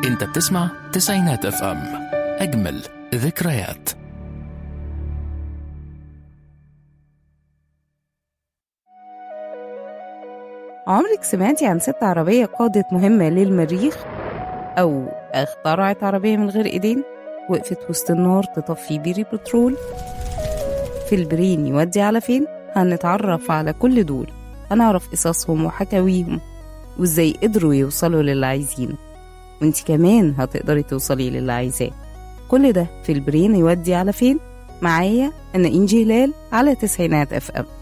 انت بتسمع تسعينات اف ام اجمل ذكريات عمرك سمعتي عن ست عربية قادت مهمة للمريخ؟ أو اخترعت عربية من غير إيدين؟ وقفت وسط النار تطفي بيري بترول؟ في البرين يودي على فين؟ هنتعرف على كل دول هنعرف قصصهم وحكاويهم وإزاي قدروا يوصلوا للي عايزينه وانت كمان هتقدري توصلي للي عايزاه كل ده في البرين يودي على فين؟ معايا أنا إنجي هلال على تسعينات اف ام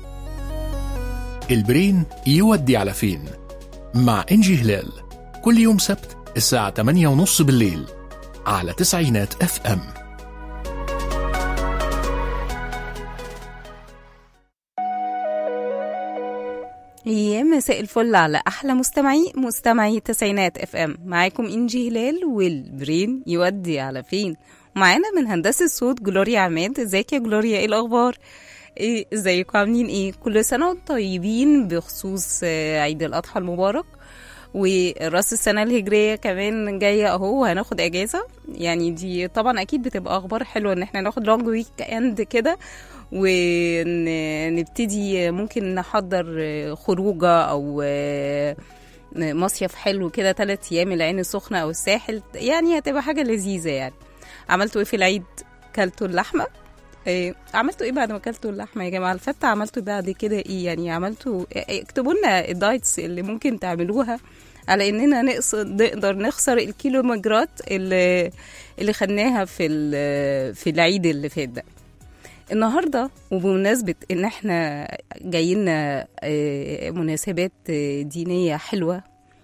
البرين يودي على فين مع انجي هلال كل يوم سبت الساعة 8 ونص بالليل على تسعينات اف ام يا مساء الفل على احلى مستمعي مستمعي تسعينات اف ام معاكم انجي هلال والبرين يودي على فين معانا من هندسه الصوت جلوريا عماد ازيك يا جلوريا ايه الاخبار ايه ازيكم عاملين ايه كل سنه وانتم طيبين بخصوص آه، عيد الاضحى المبارك وراس السنه الهجريه كمان جايه اهو وهناخد اجازه يعني دي طبعا اكيد بتبقى اخبار حلوه ان احنا ناخد لونج ويك اند كده ونبتدي ممكن نحضر خروجه او مصيف حلو كده ثلاث ايام العين السخنه او الساحل يعني هتبقى حاجه لذيذه يعني عملتوا ايه في العيد كلتوا اللحمه إيه عملتوا ايه بعد ما اكلتوا اللحمه يا جماعه الفته عملتوا بعد كده ايه يعني عملتوا إيه اكتبوا لنا الدايتس اللي ممكن تعملوها على اننا نقص نقدر نخسر الكيلومترات اللي اللي خدناها في ال- في العيد اللي فات ده النهارده وبمناسبه ان احنا جايين مناسبات آه، دينيه حلوه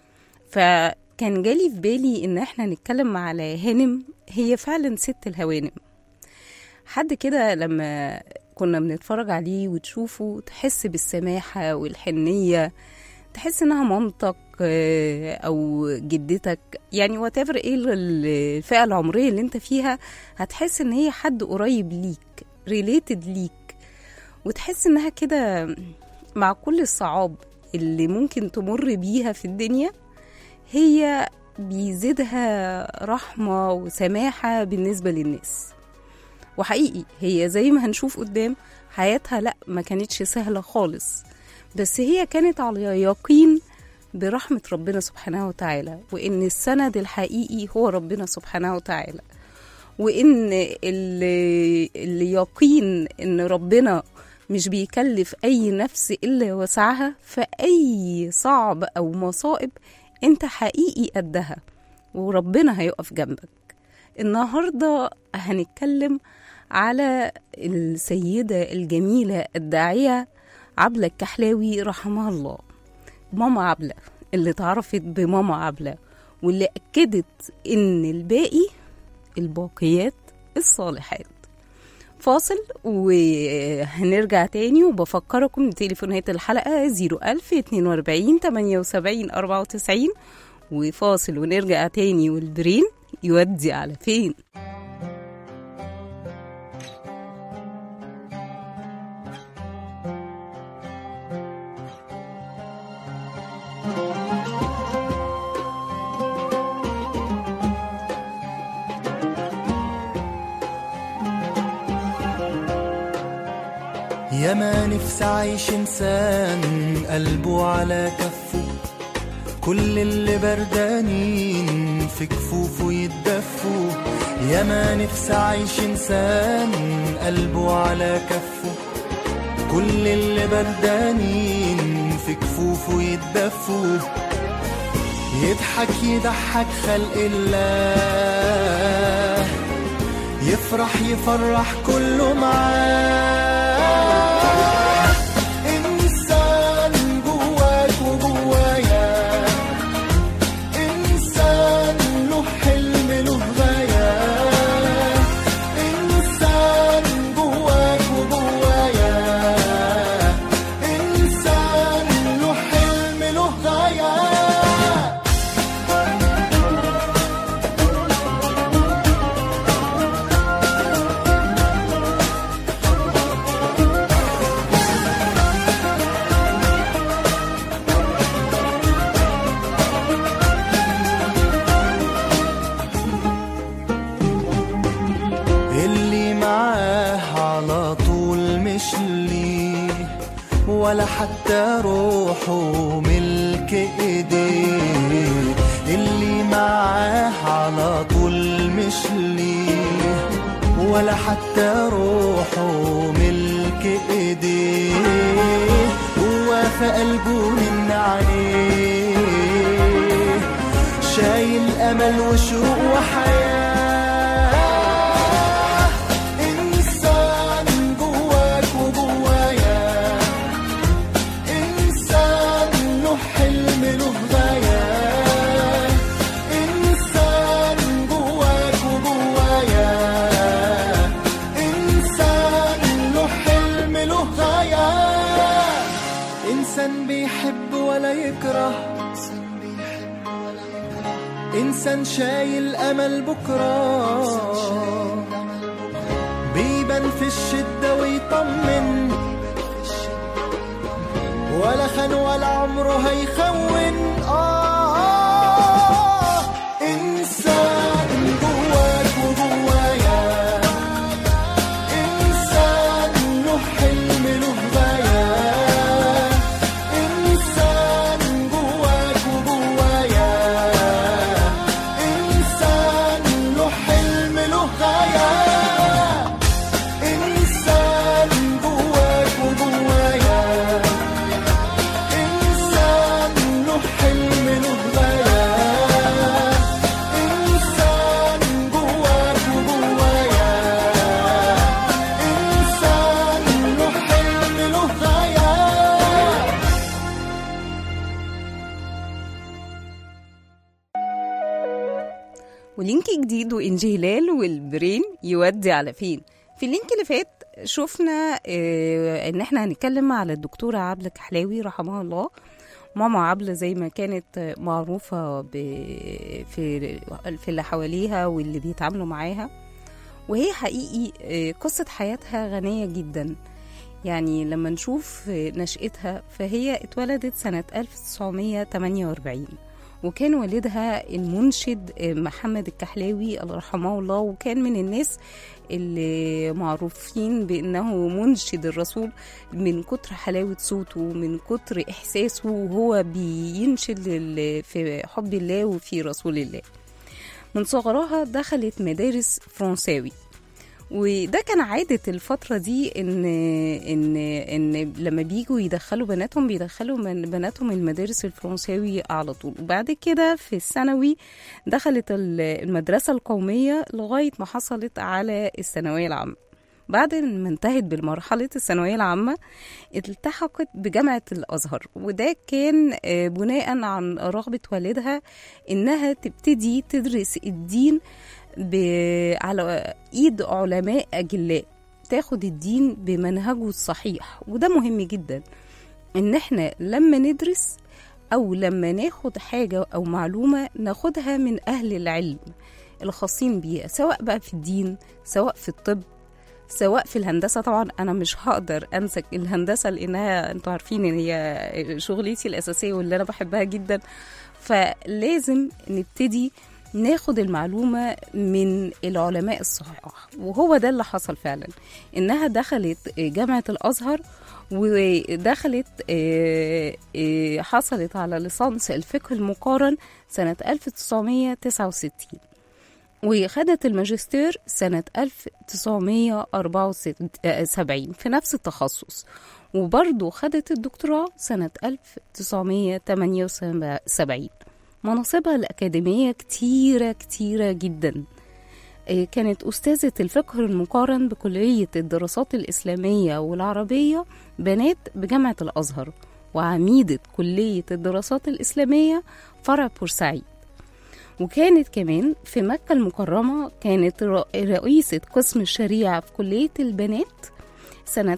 فكان جالي في بالي ان احنا نتكلم على هانم هي فعلا ست الهوانم حد كده لما كنا بنتفرج عليه وتشوفه تحس بالسماحة والحنية تحس انها مامتك آه، او جدتك يعني واتيفر ايه ال- الفئة العمرية اللي انت فيها هتحس ان هي حد قريب ليك ريليتد ليك وتحس انها كده مع كل الصعاب اللي ممكن تمر بيها في الدنيا هي بيزيدها رحمة وسماحة بالنسبة للناس وحقيقي هي زي ما هنشوف قدام حياتها لا ما كانتش سهلة خالص بس هي كانت على يقين برحمة ربنا سبحانه وتعالى وإن السند الحقيقي هو ربنا سبحانه وتعالى وإن اللي اليقين إن ربنا مش بيكلف أي نفس إلا وسعها فأي صعب أو مصائب أنت حقيقي قدها وربنا هيقف جنبك النهاردة هنتكلم على السيدة الجميلة الداعية عبلة الكحلاوي رحمها الله ماما عبلة اللي اتعرفت بماما عبلة واللي أكدت إن الباقي الباقيات الصالحات فاصل وهنرجع تاني وبفكركم بتليفونات الحلقة 01000 42 78 94 وفاصل ونرجع تاني والبرين يودي على فين يا ما نفسي عايش انسان قلبه على كفه كل اللي بردانين في كفوفه يتدفوا يا ما نفسي عايش انسان قلبه على كفه كل اللي بردانين في كفوفه يتدفوا يضحك يضحك خلق الله يفرح يفرح كله معاه إنسان جواك وجوايا إنسان له حلم له غاية إنسان جواك وجوايا إنسان له حلم له غاية حتى روحه ملك ايديه اللي معاه على طول مش ليه ولا حتى روحه ملك ايديه هو في قلبه من عليه شايل امل وشوق وحياه انسان جواك وجوايا انسان له حلم له غايه انسان جواك وجوايا انسان له حلم له غايه انسان بيحب ولا يكره انسان شايل امل بكره بيبان في الشده ويطمن ولا خان ولا عمره هيخون آه إنسان جواك وجوايا إنسان له حلم له غاية إنسان جواك وجوايا إنسان له حلم له غاية إنسان جواك وجوايا إنسان له حلم له غاية إنسان جواك وجوايا إنسان له حلم له غاية ولينك جديد وإنجي هلال والبرين يودي على فين في اللينك اللي فات شفنا آه، ان احنا هنتكلم على الدكتورة عبلة كحلاوي رحمها الله ماما عبلة زي ما كانت معروفة ب... في في اللي حواليها واللي بيتعاملوا معاها وهي حقيقي آه، قصة حياتها غنية جدا يعني لما نشوف آه، نشأتها فهي اتولدت سنة 1948 وكان والدها المنشد آه، محمد الكحلاوي الله يرحمه الله وكان من الناس اللي معروفين بأنه منشد الرسول من كتر حلاوة صوته من كتر إحساسه وهو بينشد لل- في حب الله وفي رسول الله من صغرها دخلت مدارس فرنساوي وده كان عادة الفترة دي إن إن إن لما بيجوا يدخلوا بناتهم بيدخلوا من بناتهم المدارس الفرنساوي على طول وبعد كده في الثانوي دخلت ال- المدرسة القومية لغاية ما حصلت على الثانوية العامة بعد ما انتهت بالمرحلة الثانوية العامة التحقت بجامعة الأزهر وده كان آه، بناء عن رغبة والدها إنها تبتدي تدرس الدين ب- على ايد علماء اجلاء تاخد الدين بمنهجه الصحيح وده مهم جدا ان احنا لما ندرس او لما ناخد حاجه او معلومه ناخدها من اهل العلم الخاصين بيها سواء بقى في الدين سواء في الطب سواء في الهندسه طبعا انا مش هقدر انسى الهندسه لانها انتوا عارفين ان هي شغلتي الاساسيه واللي انا بحبها جدا فلازم نبتدي ناخد المعلومة من العلماء الصحاح وهو ده اللي حصل فعلا إنها دخلت جامعة الأزهر ودخلت آه، آه، حصلت على ليسانس الفقه المقارن سنة 1969 وخدت الماجستير سنة 1974 في نفس التخصص وبرضه خدت الدكتوراه سنة 1978 مناصبها الأكاديمية كتيرة كتيرة جدا إيه، كانت أستاذة الفقه المقارن بكلية الدراسات الإسلامية والعربية بنات بجامعة الأزهر وعميدة كلية الدراسات الإسلامية فرع بورسعيد وكانت كمان في مكة المكرمة كانت رئ- رئيسة قسم الشريعة في كلية البنات سنة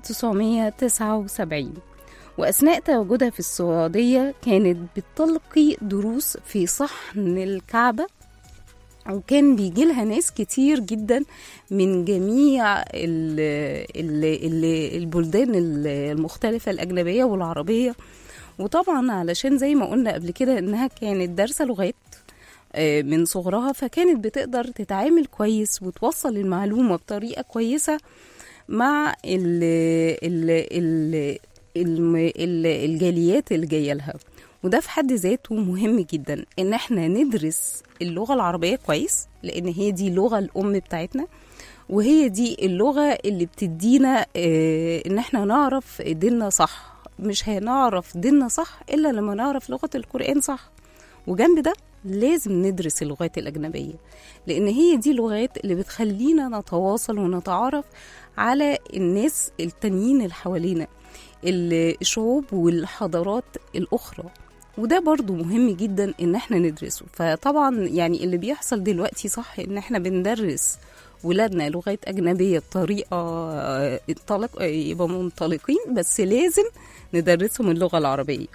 1979 وأثناء تواجدها في السعودية كانت بتلقي دروس في صحن الكعبة وكان بيجي لها ناس كتير جدا من جميع ال ال ال البلدان ال- المختلفة الأجنبية والعربية وطبعا علشان زي ما قلنا قبل كده إنها كانت دارسة لغات آه، من صغرها فكانت بتقدر تتعامل كويس وتوصل المعلومة بطريقة كويسة مع ال ال ال الم- ال- الجاليات اللي جايه لها وده في حد ذاته مهم جدا ان احنا ندرس اللغه العربيه كويس لان هي دي اللغه الام بتاعتنا وهي دي اللغه اللي بتدينا آه، ان احنا نعرف ديننا صح مش هنعرف ديننا صح الا لما نعرف لغه القران صح وجنب ده لازم ندرس اللغات الأجنبية لأن هي دي اللغات اللي بتخلينا نتواصل ونتعرف على الناس التانيين اللي حوالينا ال- الشعوب والحضارات الأخرى وده برضو مهم جدا ان احنا ندرسه فطبعا يعني اللي بيحصل دلوقتي صح ان احنا بندرس ولادنا لغات أجنبية بطريقة آه، انطلق آه، يبقى منطلقين بس لازم ندرسهم اللغة العربية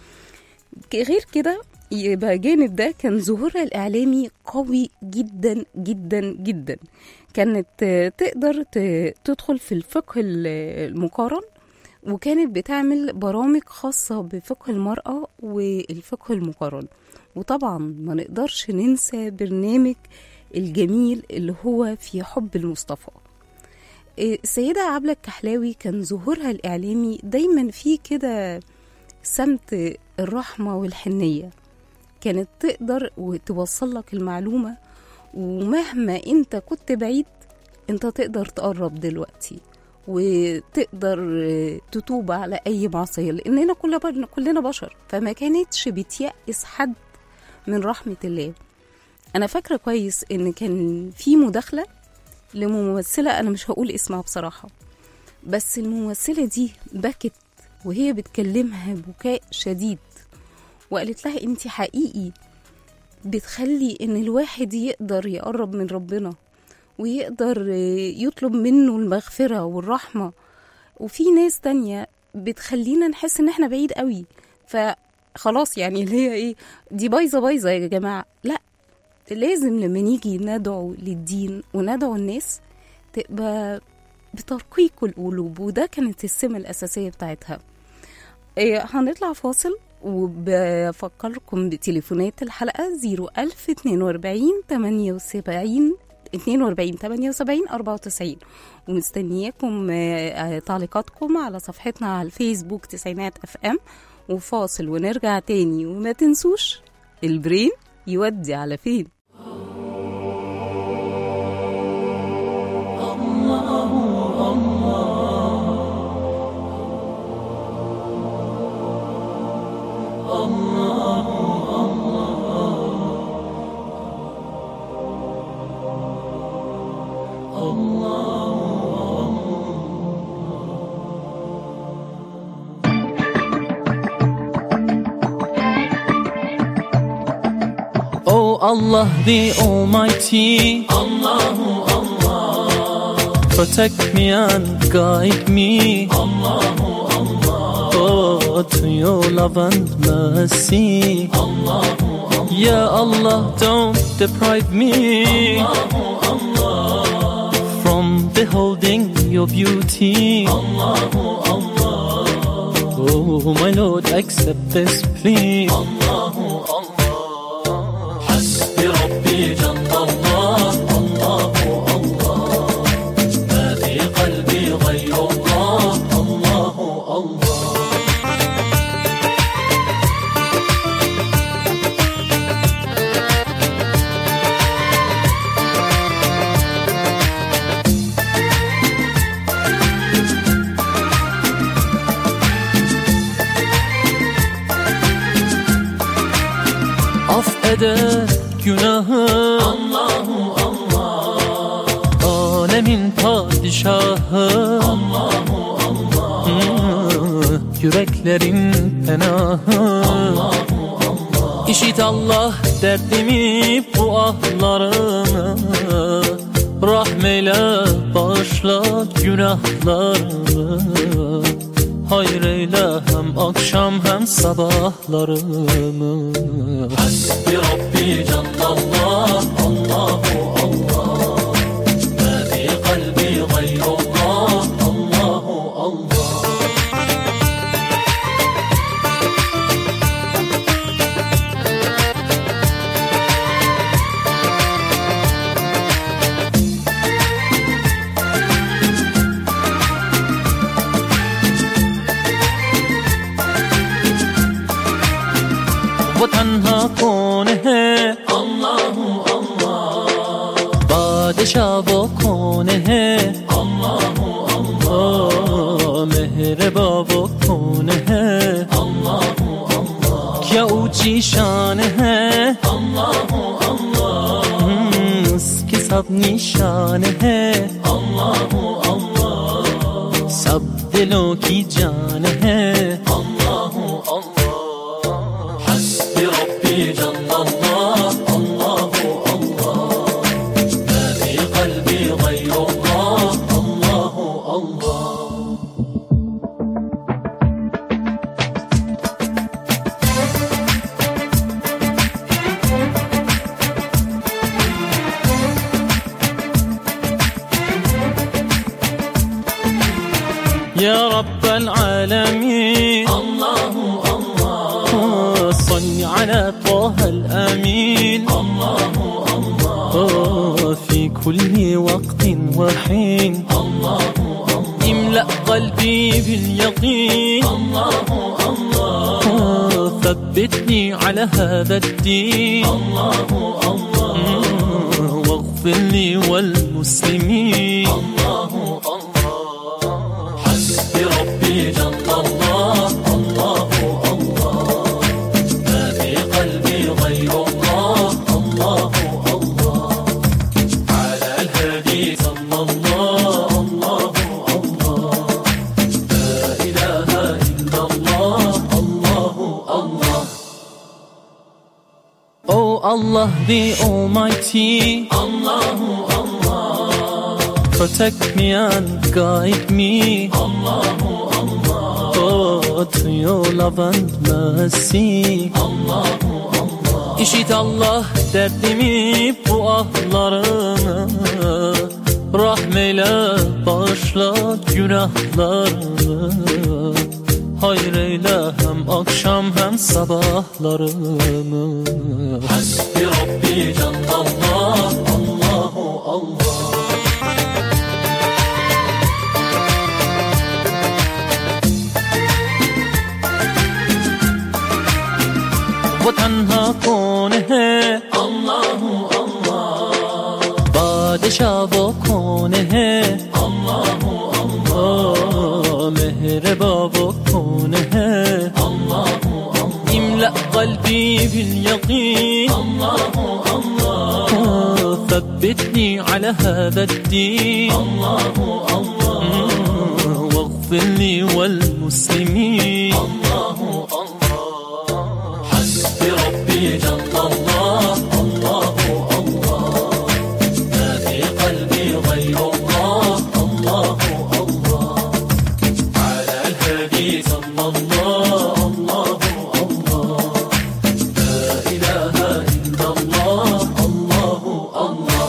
غير كده يبقى جانب ده كان ظهورها الإعلامي قوي جدا جدا جدا كانت آه، تقدر ت- تدخل في الفقه ال- المقارن وكانت بتعمل برامج خاصة بفقه المرأة والفقه المقارن وطبعا ما نقدرش ننسى برنامج الجميل اللي هو في حب المصطفى إيه، السيدة عبلة الكحلاوي كان ظهورها الإعلامي دايما فيه كده سمت الرحمة والحنية كانت تقدر وتوصل لك المعلومة ومهما انت كنت بعيد انت تقدر تقرب دلوقتي وتقدر آه، تتوب على اي معصيه لاننا كل بر- كلنا بشر فما كانتش بتيأس حد من رحمه الله انا فاكره كويس ان كان في مداخله لممثله انا مش هقول اسمها بصراحه بس الممثله دي بكت وهي بتكلمها بكاء شديد وقالت لها انت حقيقي بتخلي ان الواحد يقدر يقرب من ربنا ويقدر آه، يطلب منه المغفرة والرحمة وفي ناس تانية بتخلينا نحس ان احنا بعيد قوي فخلاص يعني اللي هي ايه دي بايظة بايظة يا جماعة لا لازم لما نيجي ندعو للدين وندعو الناس تبقى بترقيق القلوب وده كانت السمة الأساسية بتاعتها إيه، هنطلع فاصل وبفكركم بتليفونات الحلقة 01042 78 42 78 94 ومستنياكم آه، آه، تعليقاتكم على صفحتنا على الفيسبوك تسعينات اف ام وفاصل ونرجع تاني وما تنسوش البرين يودي على فين Oh Allah the Almighty Allahu Allah Protect me and guide me Allahu Allah Oh to your love and mercy Allahu Allah Ya Allah don't deprive me Allahu Allah From beholding your beauty Allahu Allah Oh my Lord accept this plea حسبي ربي جل الله الله الله ما في قلبي غير الله الله الله affeder günahı Allahu Allah Alemin padişahı Allahu Allah Yüreklerin penahı Allahu Allah İşit Allah derdimi bu ahlarımı Rahmeyle bağışla günahlarımı Hayreyle hem akşam hem sabahlarımı Hasbi Rabbi Cellallah Allahu Allah Ma fi kalbi gayrullah Allahu Allah वो तन्हा कौन है अल्लाह अल्लाह बादशाह वो कौन है अल्लाह अल्लाह मेहरबा वो कौन है अल्लाह अल्लाह क्या ऊंची शान है अल्लाह अल्लाह उसकी सब निशान है अल्लाह अल्लाह सब दिलों की जान है अल्लाह अल्लाह हस्बी रब्बी जल्ल अल्लाह अल्लाह अल्लाह ما في قلبي غير الله الله الله يا رب العالمين الله الله صل على طه الأمين الله الله في كل وقت وحين الله الله املأ قلبي باليقين الله الله ثبتني على هذا الدين الله الله واغفر لي والمسلمين الله الله حسبي ربي جل الله الله الله ما في قلبي غير الله الله الله على الهادي صلى الله الله الله لا إله إلا الله الله الله Oh Allah the Almighty Allah Allah Protect me and guide me Allah Allah Oh to your love and mercy Allah Allah İşit Allah derdimi bu ahlarımı Rahmeyle bağışla günahlarımı Hayır eyle hem akşam hem sabahlarımı Hasbi Rabbi Canlallah Allahu Allah वो तन्हा कौन है अल्लाह अल्लाह बादशाह वो कौन है अल्लाह अल्लाह मेहरबा वो कौन है अल्लाह अल्लाह املأ قلبي باليقين الله الله ثبتني على هذا الدين الله الله واغفر لي والمسلمين الله الله حسبي ربي جل الله الله الله ما في قلبي غير الله الله الله على الهادي صلى الله الله الله لا إله إلا الله الله الله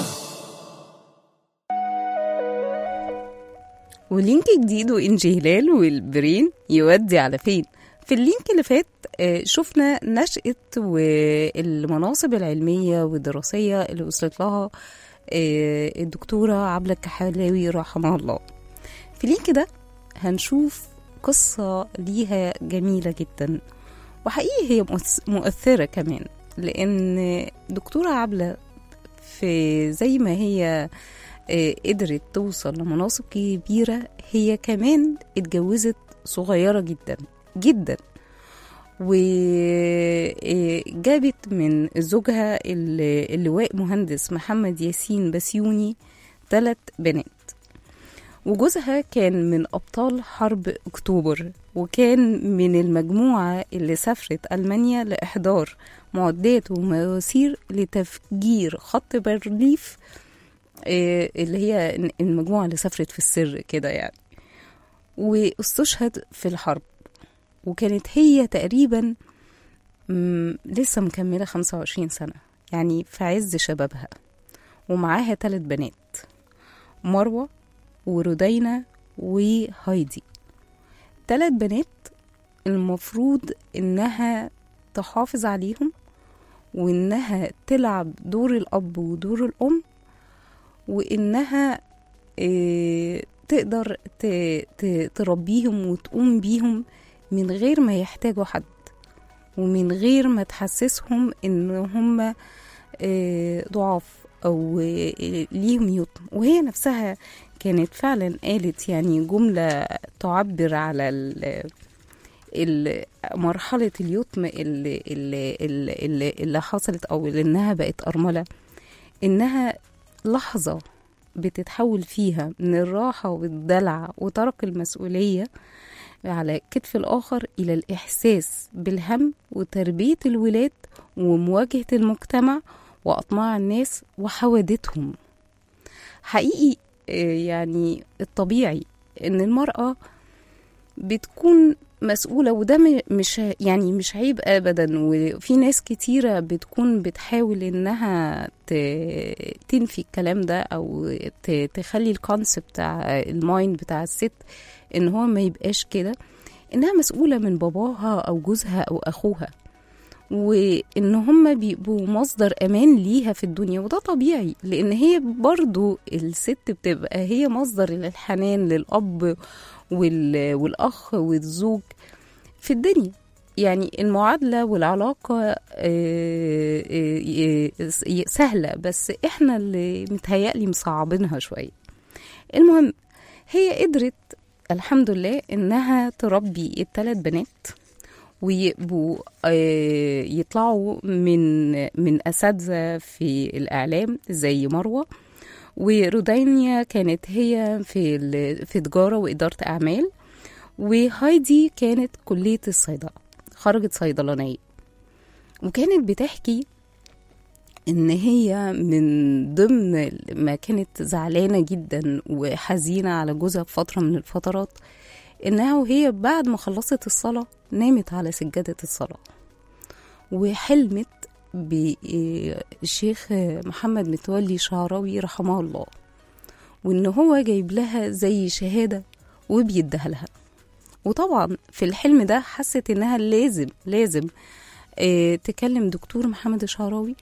ولينك جديد وإنجي هلال والبرين يودي على فين في اللينك اللي فات آه، شفنا نشأة والمناصب العلمية والدراسية اللي وصلت لها آه، الدكتورة عبلة الكحلاوي رحمها الله في اللينك ده هنشوف قصة ليها جميلة جدا وحقيقي هي مؤث- مؤثرة كمان لأن دكتورة عبلة في زي ما هي آه، قدرت توصل لمناصب كبيرة هي كمان اتجوزت صغيرة جدا جدا وجابت من زوجها ال- اللواء مهندس محمد ياسين بسيوني ثلاث بنات وجوزها كان من أبطال حرب أكتوبر وكان من المجموعة اللي سافرت ألمانيا لإحضار معدات ومواسير لتفجير خط بارليف آه، اللي هي المجموعة اللي سافرت في السر كده يعني واستشهد في الحرب وكانت هي تقريبا مم، لسه مكملة 25 سنة يعني في عز شبابها ومعاها ثلاث بنات مروة ورودينا وهايدي ثلاث بنات المفروض انها تحافظ عليهم وانها تلعب دور الاب ودور الام وانها آه، تقدر ت- ت- تربيهم وتقوم بيهم من غير ما يحتاجوا حد ومن غير ما تحسسهم ان هم آه، ضعاف او آه، ليهم يتم وهي نفسها كانت فعلا قالت يعني جملة تعبر على ال- ال- مرحلة اليتم اللي, اللي, اللي, اللي حصلت أو اللي إنها بقت أرملة إنها لحظة بتتحول فيها من الراحة والدلع وترك المسؤولية على كتف الآخر إلى الإحساس بالهم وتربية الولاد ومواجهة المجتمع وأطماع الناس وحوادثهم حقيقي آه، يعني الطبيعي إن المرأة بتكون مسؤولة وده م- مش يعني مش عيب أبدا وفي ناس كتيرة بتكون بتحاول إنها ت- تنفي الكلام ده أو ت- تخلي الكونسبت بتاع المايند بتاع الست إن هو ما يبقاش كده إنها مسؤولة من باباها أو جوزها أو أخوها وإن هما بيبقوا مصدر أمان ليها في الدنيا وده طبيعي لأن هي برضو الست بتبقى هي مصدر الحنان للأب وال- والأخ والزوج في الدنيا يعني المعادلة والعلاقة آه، آه، آه، سهلة بس احنا اللي متهيألي مصعبينها شوية المهم هي قدرت الحمد لله انها تربي الثلاث بنات ويبقوا آه، يطلعوا من من اساتذه في الاعلام زي مروه ورودينيا كانت هي في ال- في تجاره واداره اعمال وهايدي كانت كليه الصيدله خرجت صيدلانيه وكانت بتحكي ان هي من ضمن ما كانت زعلانه جدا وحزينه على جوزها في فتره من الفترات انها وهي بعد ما خلصت الصلاه نامت على سجاده الصلاه وحلمت بالشيخ محمد متولي شعراوي رحمه الله وان هو جايب لها زي شهاده وبيديها لها وطبعا في الحلم ده حست انها لازم لازم آه، تكلم دكتور محمد الشعراوي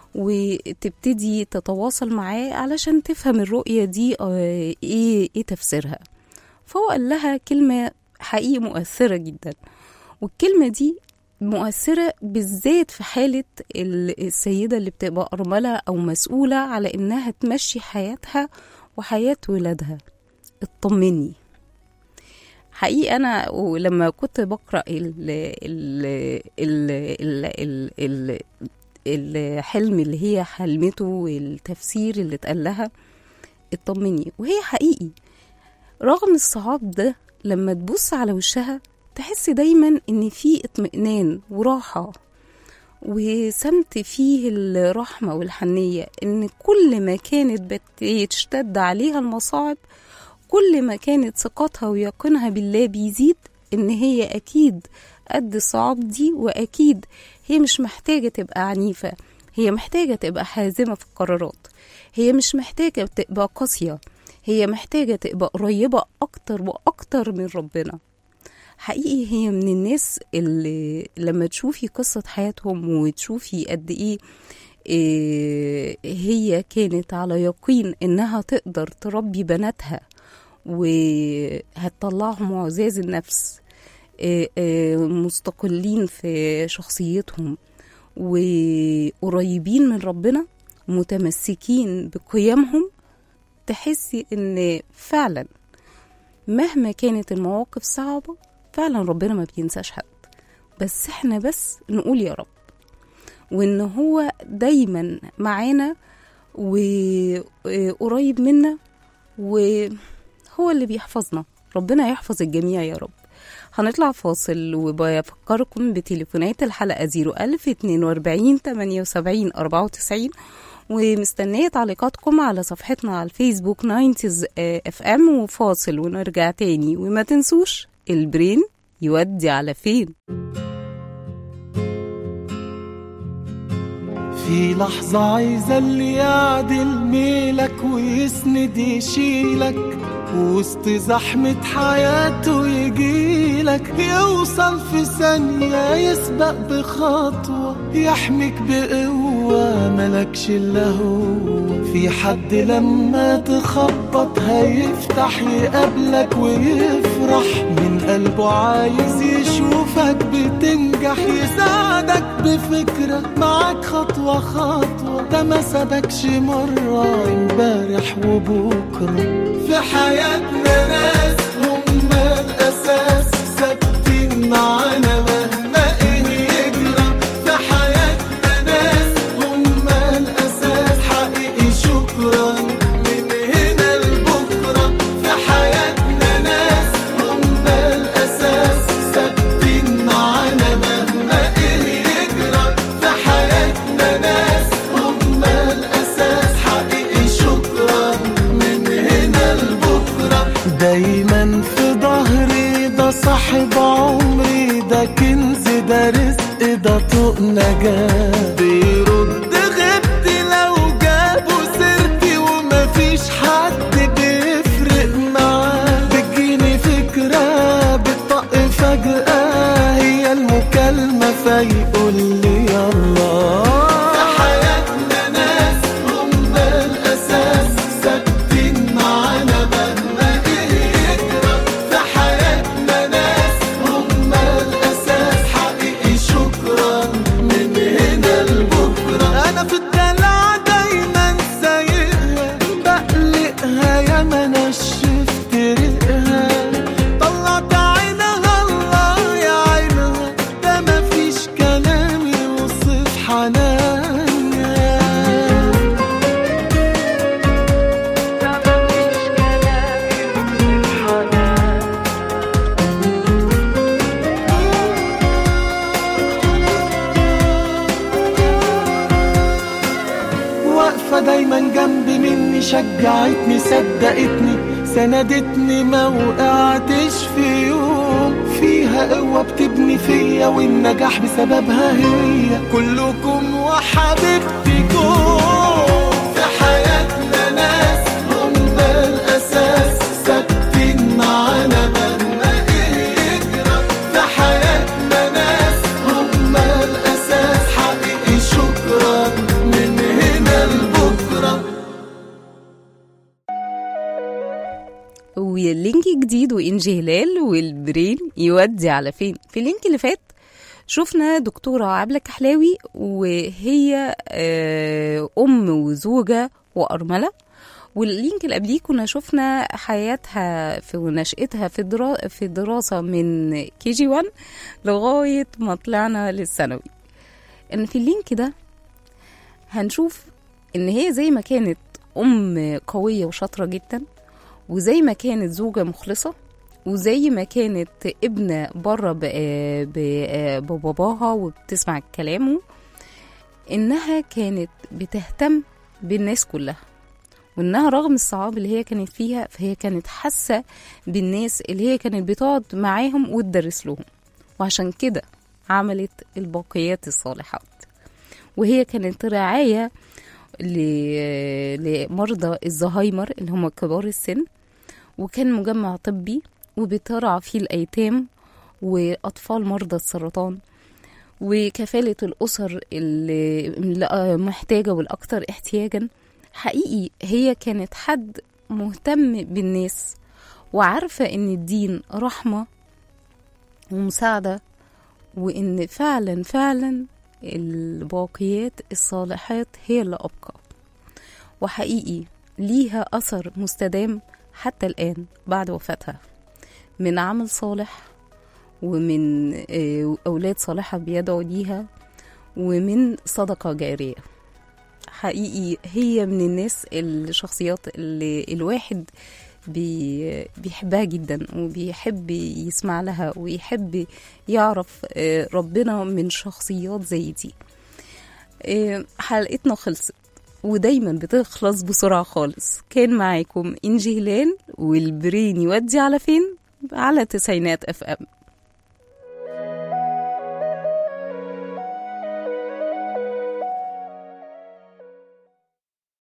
وتبتدي تتواصل معاه علشان تفهم الرؤية دي آه، ايه ايه تفسيرها فهو قال لها كلمة حقيقي مؤثرة جدا والكلمة دي مؤثرة بالذات في حالة ال- السيدة اللي بتبقى أرملة أو مسؤولة على إنها تمشي حياتها وحياة ولادها اطمني حقيقي أنا ولما كنت بقرأ ال ال ال ال ال ال الحلم اللي هي حلمته والتفسير اللي اتقال لها اطمني وهي حقيقي رغم الصعاب ده لما تبص على وشها تحس دايما ان في اطمئنان وراحة وسمت فيه الرحمة والحنية ان كل ما كانت بتشتد عليها المصاعب كل ما كانت ثقتها ويقينها بالله بيزيد ان هي اكيد قد الصعاب دي واكيد هي مش محتاجة تبقى عنيفة هي محتاجة تبقى حازمة في القرارات هي مش محتاجة تبقى قاسية هي محتاجة تبقى قريبة أكتر وأكتر من ربنا حقيقي هي من الناس اللي لما تشوفي قصة حياتهم وتشوفي قد إيه إيه هي كانت على يقين إنها تقدر تربي بناتها وهتطلعهم عزاز النفس إيه إيه مستقلين في شخصيتهم وقريبين من ربنا متمسكين بقيمهم تحسي ان فعلا مهما كانت المواقف صعبة فعلا ربنا ما بينساش حد بس احنا بس نقول يا رب وان هو دايما معانا وقريب منا وهو اللي بيحفظنا ربنا يحفظ الجميع يا رب هنطلع فاصل وبفكركم بتليفونات الحلقة 01000 42 78 94 ومستنية تعليقاتكم على صفحتنا على الفيسبوك 90 اف ام وفاصل ونرجع تاني وما تنسوش البرين يودي على فين في لحظة عايزة اللي يعدل ميلك ويسند يشيلك وسط زحمة حياته يجيلك يوصل في ثانية يسبق بخطوة يحميك بقوة ملكش إلا هو في حد لما تخبط هيفتح يقابلك ويفرح من قلبه عايز يشوفك بتنجح يساعدك بفكرة معاك خطوة خطوة ده ما سبكش مرة امبارح وبكرة في حياتنا ناس هم الأساس ثابتين معانا مهما إيه يجرى في حياتنا ناس هم الأساس حقيقي شكرا من هنا لبكرة في حياتنا ناس هم الأساس ثابتين معانا مهما إيه يجرى في حياتنا ناس هم الأساس حقيقي شكرا من هنا لبكرة دايما في ظهري ده صاحب عمري ده كنز ده رزق ده طوق نجاة بيرد غبتي لو جابوا سيرتي ومفيش حد بيفرق معاه بتجيني فكرة بتطق فجأة هي المكالمة فيقول لي يلا في حياتنا ناس هم الأساس ثابتين معانا مهما إيه يجرى في حياتنا ناس هم الأساس حقيقي شكرا من هنا لبكرة أنا في الدلع دايما سايقها بقلقها يا ما نشفت ريقها طلعت عينها الله يا عينها ده مفيش كلام يوصف حنانها واقفة دايما جنبي مني شجعتني صدقتني سندتني ما وقعتش في يوم فيها قوة بتبني فيا والنجاح بسببها هي كلكم وحبيبتكم في حياتنا ناس هم الأساس ثابتين معانا مهما إيه يجرى في حياتنا ناس هم الأساس حقيقي شكرا من هنا لبكرة واللينك جديد وإنجي هلال والبرين يودي على فين في اللينك اللي فات شفنا دكتورة عبلة كحلاوي وهي آه، أم وزوجة وأرملة واللينك اللي قبليه كنا شفنا حياتها في ونشأتها في درا في الدراسة من كي جي 1 لغاية ما طلعنا للثانوي إن في اللينك ده هنشوف إن هي زي ما كانت أم قوية وشاطرة جدا وزي ما كانت زوجة مخلصة وزي ما كانت ابنة بره ب- ب- بباباها وبتسمع كلامه إنها كانت بتهتم بالناس كلها وإنها رغم الصعاب اللي هي كانت فيها فهي كانت حاسة بالناس اللي هي كانت بتقعد معاهم وتدرس لهم وعشان كده عملت الباقيات الصالحات وهي كانت رعاية ل- لمرضى الزهايمر اللي هم كبار السن وكان مجمع طبي وبترعى فيه الأيتام وأطفال مرضى السرطان وكفالة الأسر اللي اللي محتاجة والأكثر احتياجا حقيقي هي كانت حد مهتم بالناس وعارفة إن الدين رحمة ومساعدة وإن فعلا فعلا الباقيات الصالحات هي اللي أبقى وحقيقي ليها أثر مستدام حتى الآن بعد وفاتها من عمل صالح ومن آه، أولاد صالحة بيدعوا ليها ومن صدقة جارية حقيقي هي من الناس الشخصيات اللي الواحد بي بيحبها جدا وبيحب يسمع لها ويحب يعرف آه، ربنا من شخصيات زي دي آه، حلقتنا خلصت ودايما بتخلص بسرعة خالص كان معاكم إنجي هلال والبرين يودي على فين على تسعينات اف ام